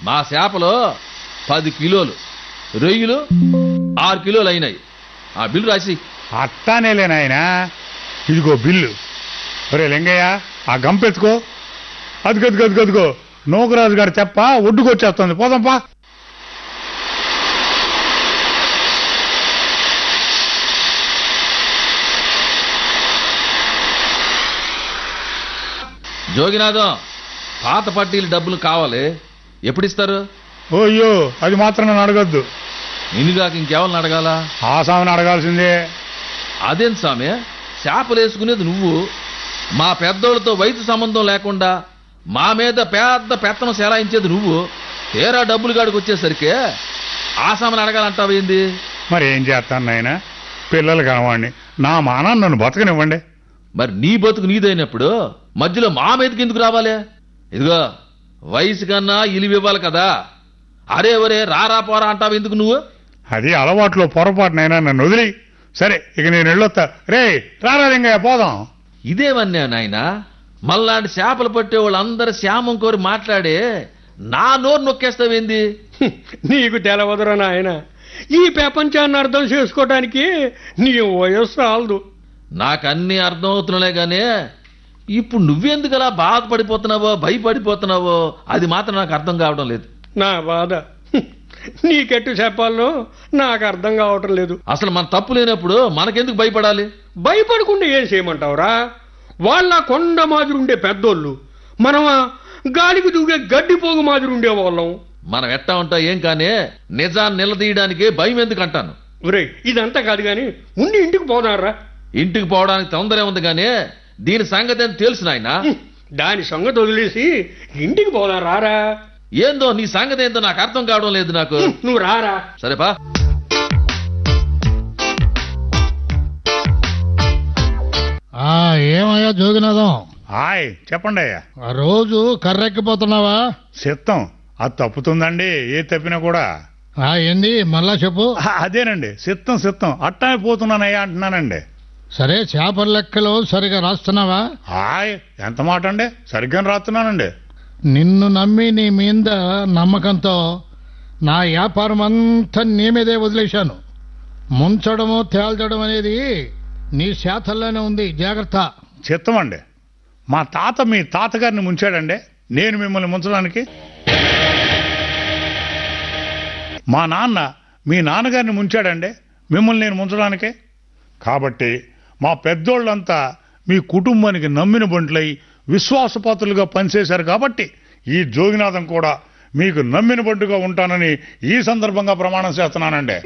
మా చేపలు పది కిలోలు రొయ్యలు ఆరు కిలోలు అయినాయి ఆ బిల్లు రాసి అట్టానేలే నాయనా ఇదిగో బిల్లు ఒరే లింగయ్య ఆ గంపెత్తుకో అదిగో అదిగో అదిగో అదిగో నూకరాజు గారు చెప్ప ఒడ్డుకొచ్చేస్తుంది పోదాంపా జోగినాథం పాత పట్టీలు డబ్బులు కావాలి ఎప్పుడు ఇస్తారు ఓయ్యో అది మాత్రం నన్ను అడగద్దు నిన్నుగాక ఇంకెవరిని అడగాల ఆ సామెను అడగాల్సిందే అదేం సామె చేపలు వేసుకునేది నువ్వు మా పెద్దోళ్ళతో వయసు సంబంధం లేకుండా మా మీద పెద్ద పెత్తనం సెలాయించేది నువ్వు తీరా డబ్బులు కాడికి వచ్చేసరికి ఆ సామెను అడగాలంటావేంది మరి ఏం చేస్తాను నాయన పిల్లలు కనవాడిని నా మానాన్ని నన్ను బతకనివ్వండి మరి నీ బతుకు నీదైనప్పుడు మధ్యలో మా మీదకి ఎందుకు రావాలి ఇదిగో వయసు కన్నా ఇలివి ఇవ్వాలి కదా అరే ఒరే రారా పోరా అంటావు ఎందుకు నువ్వు అది అలవాట్లో పొరపాటునైనా నన్ను వదిలి సరే ఇక నేను వెళ్ళొత్తా రే రారా లింగయ్య పోదాం ఇదేమన్నా నాయన మళ్ళాంటి చేపలు పట్టే వాళ్ళందరూ శ్యామం కోరి మాట్లాడే నా నోరు నొక్కేస్తావేంది హ్మ్, నీకు తెలవదురా నాయన ఈ ప్రపంచాన్ని అర్థం చేసుకోవడానికి నీ వయస్సు రాలదు నాకు అన్ని అర్థమవుతున్నాయి గానీ ఇప్పుడు నువ్వెందుకు అలా బాధపడిపోతున్నావో భయపడిపోతున్నావో అది మాత్రం నాకు అర్థం కావడం లేదు నా బాధ హ్మ్, నీకెట్టు చెప్పాలో నాకు అర్థం కావటం లేదు అసలు మన తప్పు లేనప్పుడు మనకెందుకు భయపడాలి భయపడకుండా ఏం చేయమంటావురా వాళ్ళ కొండ మాదిరి ఉండే పెద్దోళ్ళు మనమా గాలికి దూగే గడ్డి పోగు మాదిరి ఉండేవాళ్ళం మనం ఎట్టా ఉంటా ఏం కానీ నిజాన్ని నిలదీయడానికి భయం ఎందుకు అంటాను ఒరే ఇదంతా కాదు కానీ ఉండి ఇంటికి పోదారా ఇంటికి పోవడానికి తొందరే ఉంది కానీ దీని సంగతి అని తెలుసు నాయనా దాని సంగతి వదిలేసి ఇంటికి పోదాం రారా ఏందో నీ సంగతి ఏందో నాకు అర్థం కావడం లేదు నాకు హ్మ్, నువ్వు రారా సరేపా ఆ ఏమయ్యా జోగినాథం హాయ్ చెప్పండి అయ్యా ఆ రోజు కర్రెక్కిపోతున్నావా చిత్తం అది తప్పుతుందండి ఏ తప్పినా కూడా ఆ ఏంది మళ్ళా చెప్పు ఆ, అదేనండి సిత్తం సిత్తం అట్టానే పోతున్నానయ్యా అంటున్నానండి సరే చేపల లెక్కలు సరిగా రాస్తున్నావా హాయ్ ఎంత మాట అండి సరిగ్గా రాస్తున్నానండి నిన్ను నమ్మి నీ మీద నమ్మకంతో నా వ్యాపారం అంతా నీ మీదే వదిలేశాను ముంచడము తేల్చడం అనేది నీ చేతల్లోనే ఉంది జాగ్రత్త చిత్తం అండి మా తాత మీ తాతగారిని ముంచాడండి నేను మిమ్మల్ని ముంచడానికి మా నాన్న మీ నాన్నగారిని ముంచాడండి మిమ్మల్ని నేను ముంచడానికే కాబట్టి మా పెద్దోళ్ళంతా మీ కుటుంబానికి నమ్మిన బంట్లై విశ్వాసపాత్రులుగా పనిచేశారు కాబట్టి ఈ జోగినాథం కూడా మీకు నమ్మిన బంటుగా ఉంటానని ఈ సందర్భంగా ప్రమాణం చేస్తున్నానండి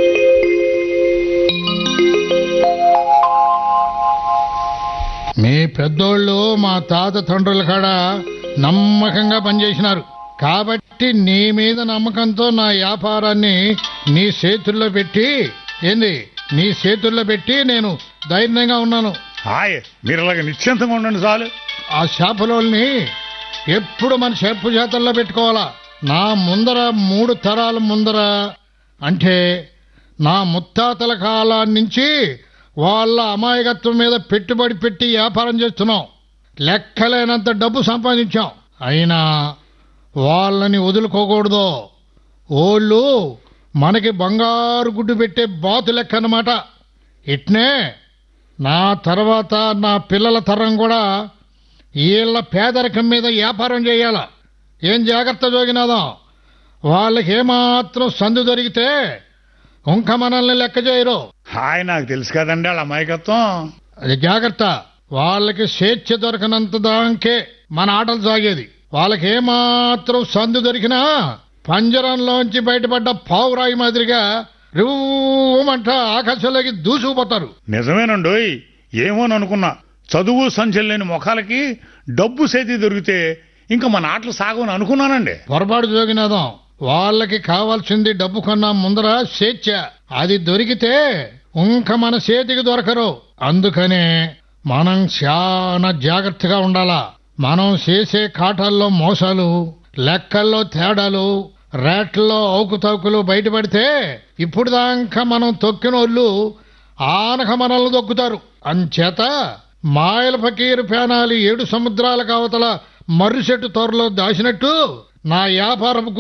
మీ పెద్దోళ్ళు మా తాత తండ్రుల కాడ నమ్మకంగా పనిచేసినారు కాబట్టి నీ మీద నమ్మకంతో నా వ్యాపారాన్ని నీ చేతుల్లో పెట్టి ఏంది నీ చేతుల్లో పెట్టి నేను ధైర్యంగా ఉన్నాను హాయ్ మీరు ఇలాగ నిశ్చింతంగా ఉండండి చాలు ఆ చేపలోల్ని ఎప్పుడు మన చెప్పు చేతల్లో పెట్టుకోవాలా నా ముందర మూడు తరాల ముందర అంటే నా ముత్తాతల కాలం నుంచి వాళ్ళ అమాయకత్వం మీద పెట్టుబడి పెట్టి వ్యాపారం చేస్తున్నాం లెక్కలేనంత డబ్బు సంపాదించాం అయినా వాళ్ళని వదులుకోకూడదు ఓళ్ళు మనకి బంగారు గుడ్డు పెట్టే బాతు లెక్క అన్నమాట ఇట్నే నా తర్వాత నా పిల్లల తరం కూడా వీళ్ళ పేదరికం మీద వ్యాపారం చేయాల ఏం జాగ్రత్త జోగినాదాం వాళ్ళకి ఏమాత్రం సందు దొరికితే ఇంక మనల్ని లెక్క చేయరు హాయ్ నాకు తెలుసు కదండి వాళ్ళ అమాయకత్వం అది జాగ్రత్త వాళ్ళకి స్వేచ్ఛ దొరకనంత దాకే మన ఆటలు సాగేది వాళ్ళకి ఏమాత్రం సందు దొరికినా పంజరంలోంచి బయటపడ్డ పావురాయి మాదిరిగా రువ్వమంట ఆకాశంలోకి దూసుకుపోతారు నిజమేనండోయ్ ఏమోననుకున్నా చదువు సంచలు లేని ముఖాలకి డబ్బు సేతి దొరికితే ఇంకా మన ఆటలు సాగవని అనుకున్నానండి పొరపాటు జోగినాదం వాళ్ళకి కావాల్సింది డబ్బు కన్నా ముందర స్వేచ్ఛ అది దొరికితే ఇంక మన చేతికి దొరకరు అందుకనే మనం చాలా జాగ్రత్తగా ఉండాలా మనం చేసే కాటాల్లో మోసాలు లెక్కల్లో తేడాలు రేట్లలో అవుకుతవుకులు బయటపడితే ఇప్పుడు దాకా మనం తొక్కిన వాళ్ళు ఆనక మనల్ని దొక్కుతారు అంచేత మాయల ఫకీరు పేనాలి ఏడు సముద్రాల కావతల మర్రి చెట్టు త్వరలో దాచినట్టు నా వ్యాపారపు